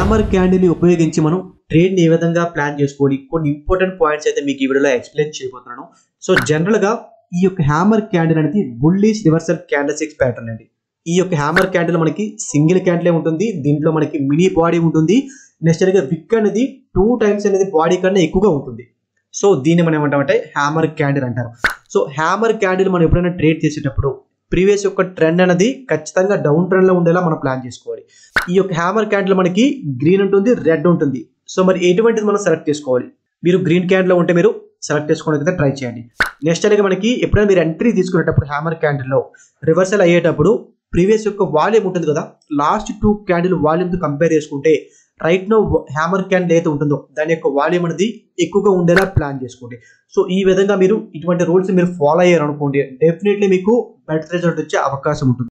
hammer క్యాండిల్ని ఉపయోగించి మనం ట్రేడ్ని ఏ విధంగా ప్లాన్ చేసుకోవాలి కొన్ని ఇంపార్టెంట్ పాయింట్స్ అయితే మీకు ఈ వీడియోలో ఎక్స్ప్లెయిన్ చేయబోతున్నాను సో జనరల్గా ఈ యొక్క హ్యామర్ క్యాండిల్ అనేది bullish reversal candle six pattern అండి ఈ యొక్క హ్యామర్ క్యాండిల్ మనకి సింగిల్ క్యాండిలే ఉంటుంది దీంట్లో మనకి మినీ బాడీ ఉంటుంది నెక్స్ట్ అనేది విక్ అనేది టూ టైమ్స్ అనేది బాడీ కన్నా ఎక్కువగా ఉంటుంది సో దీన్ని మనం ఏమంటామంటే హ్యామర్ క్యాండిల్ అంటారు సో హ్యామర్ క్యాండిల్ మనం ఎప్పుడైనా ట్రేడ్ చేసేటప్పుడు ప్రీవియస్ యొక్క ట్రెండ్ అనేది ఖచ్చితంగా డౌన్ ట్రెండ్లో ఉండేలా మనం ప్లాన్ చేసుకోవాలి ఈ యొక్క హ్యామర్ క్యాండిల్ మనకి గ్రీన్ ఉంటుంది రెడ్ ఉంటుంది సో మరి ఎటువంటిది మనం సెలెక్ట్ చేసుకోవాలి మీరు గ్రీన్ క్యాండిల్ ఉంటే మీరు సెలెక్ట్ చేసుకోవడానికి ట్రై చేయండి నెక్స్ట్ అనేది మనకి ఎప్పుడైనా మీరు ఎంట్రీ తీసుకునేటప్పుడు హ్యామర్ క్యాండిల్లో రివర్సల్ అయ్యేటప్పుడు ప్రీవియస్ యొక్క వాల్యూమ్ ఉంటుంది కదా లాస్ట్ టూ క్యాండిల్ వాల్యూమ్తో కంపేర్ చేసుకుంటే రైట్ నో హ్యామర్ క్యాండిల్ ఏదైతే ఉంటుందో దాని యొక్క వాల్యూమ్ అనేది ఎక్కువగా ఉండేలా ప్లాన్ చేసుకోండి సో ఈ విధంగా మీరు ఇటువంటి రూల్స్ మీరు ఫాలో అయ్యారు అనుకోండి డెఫినెట్లీ మీకు బెటర్ రిజల్ట్ వచ్చే అవకాశం ఉంటుంది